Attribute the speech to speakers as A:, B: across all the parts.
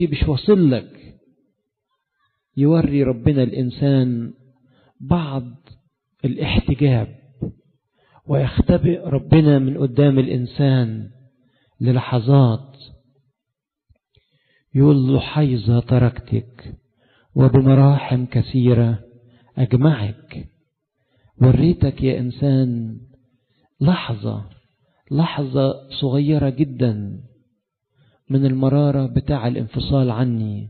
A: مش واصل لك يوري ربنا الإنسان بعض الاحتجاب ويختبئ ربنا من قدام الإنسان للحظات يقول له حيظة تركتك وبمراحم كثيرة أجمعك وريتك يا إنسان لحظة لحظة صغيرة جدا من المرارة بتاع الانفصال عني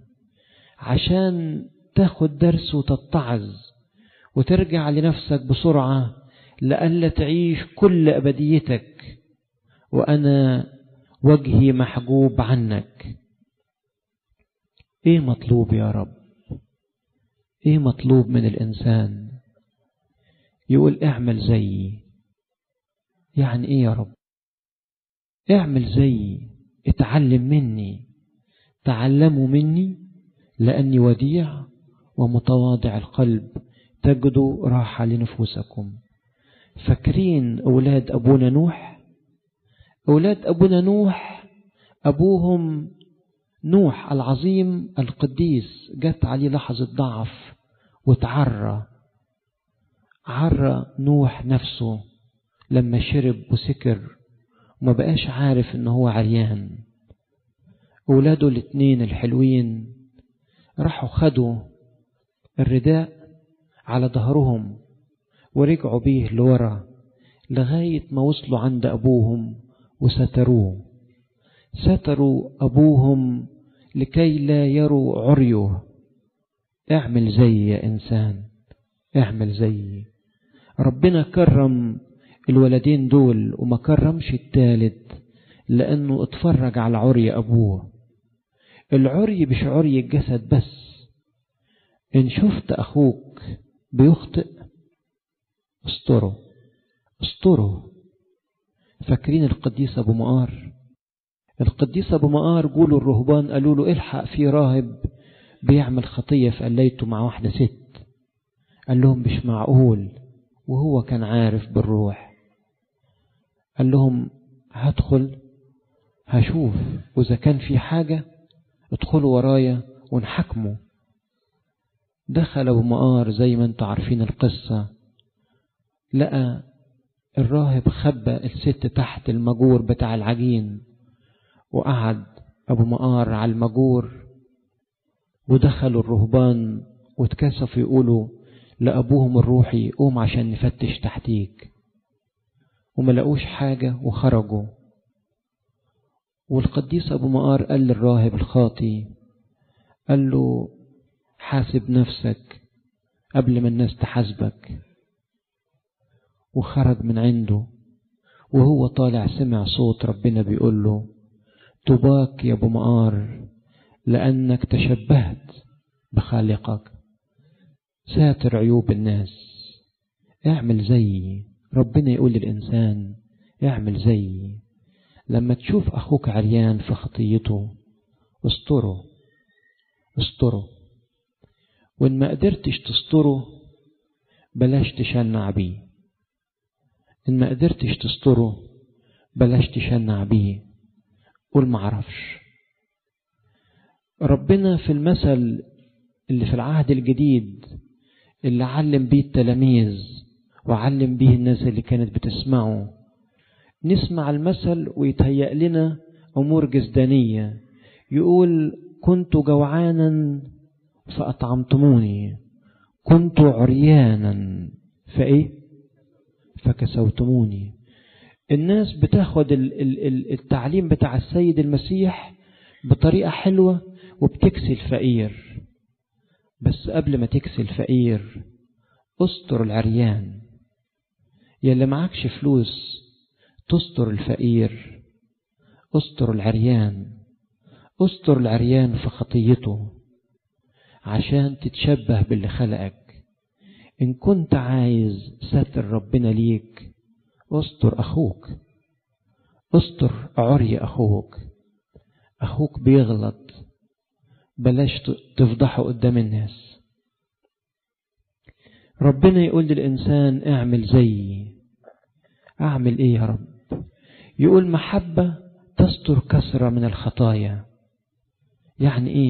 A: عشان تاخد درس وتتعظ وترجع لنفسك بسرعة لئلا تعيش كل أبديتك وأنا وجهي محجوب عنك إيه مطلوب يا رب إيه مطلوب من الإنسان يقول اعمل زيي يعني إيه يا رب اعمل زيي اتعلم مني تعلموا مني لأني وديع ومتواضع القلب تجدوا راحة لنفوسكم فاكرين أولاد أبونا نوح أولاد أبونا نوح أبوهم نوح العظيم القديس جت عليه لحظة ضعف وتعرى عرى نوح نفسه لما شرب وسكر وما بقاش عارف ان هو عريان اولاده الاتنين الحلوين راحوا خدوا الرداء على ظهرهم ورجعوا بيه لورا لغاية ما وصلوا عند أبوهم وستروه ستروا أبوهم لكي لا يروا عريه اعمل زي يا إنسان اعمل زي ربنا كرم الولدين دول وما كرمش التالت لأنه اتفرج على عري أبوه العري مش عري الجسد بس إن شفت أخوك بيخطئ استره استره فاكرين القديس أبو مقار القديس أبو مقار قولوا الرهبان قالوا له الحق في راهب بيعمل خطية فقليته مع واحدة ست قال لهم مش معقول وهو كان عارف بالروح قال لهم هدخل هشوف وإذا كان في حاجة ادخلوا ورايا ونحكمه دخل أبو مقار زي ما انتوا عارفين القصة لقى الراهب خبى الست تحت المجور بتاع العجين وقعد أبو مقار على المجور ودخلوا الرهبان واتكسفوا يقولوا لأبوهم الروحي قوم عشان نفتش تحتيك وما لقوش حاجة وخرجوا والقديس أبو مقار قال للراهب الخاطي قال له حاسب نفسك قبل ما الناس تحاسبك وخرج من عنده وهو طالع سمع صوت ربنا بيقول له طباك يا ابو مقار لانك تشبهت بخالقك ساتر عيوب الناس اعمل زيي ربنا يقول للانسان اعمل زيي لما تشوف اخوك عريان في خطيته استره استره وان ما قدرتش تستره بلاش تشنع بيه ان ما قدرتش تستره بلاش تشنع بيه قول معرفش ربنا في المثل اللي في العهد الجديد اللي علم بيه التلاميذ وعلم بيه الناس اللي كانت بتسمعه نسمع المثل ويتهيأ لنا أمور جسدانية يقول كنت جوعانا فأطعمتموني كنت عريانا فإيه فكسوتموني الناس بتاخد التعليم بتاع السيد المسيح بطريقة حلوة وبتكسي الفقير بس قبل ما تكسي الفقير استر العريان يلي معكش فلوس تستر الفقير استر العريان استر العريان في خطيته عشان تتشبه باللي خلقك إن كنت عايز ستر ربنا ليك استر أخوك استر عري أخوك أخوك بيغلط بلاش تفضحه قدام الناس ربنا يقول للإنسان اعمل زيي أعمل إيه يا رب يقول محبة تستر كثرة من الخطايا يعني إيه